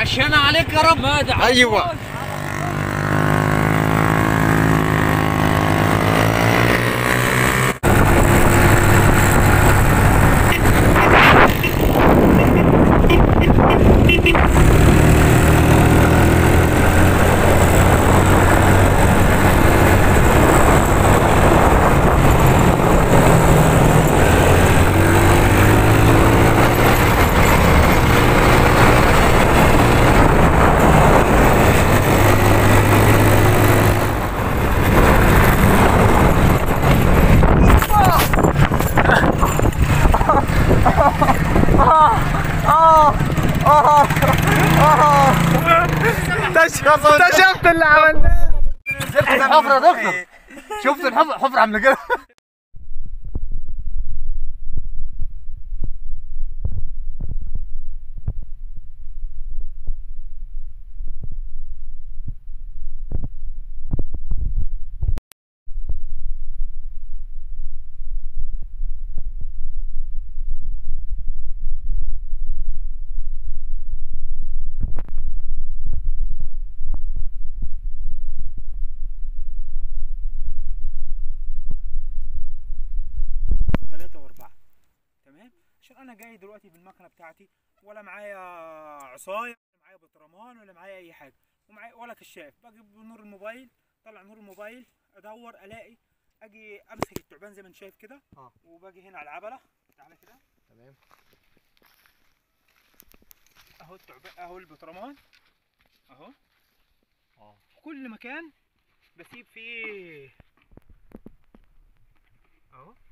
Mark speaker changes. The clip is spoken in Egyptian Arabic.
Speaker 1: عشان عليك يا رب
Speaker 2: ايوه اكتشفت اللي عملناه شفت الحفرة دكتور شفت الحفرة حفرة عاملة كده
Speaker 3: ثلاثة وأربعة تمام عشان أنا جاي دلوقتي بالمكنة بتاعتي ولا معايا عصاية ولا معايا بطرمان ولا معايا أي حاجة ومعايا ولا كشاف بجيب نور الموبايل طلع نور الموبايل أدور ألاقي أجي أمسك التعبان زي ما أنت شايف كده
Speaker 2: آه.
Speaker 3: وباجي هنا على العبلة تعالى كده
Speaker 2: تمام
Speaker 3: أهو التعبان أهو البطرمان أهو
Speaker 2: اه
Speaker 3: في كل مكان بسيب فيه أهو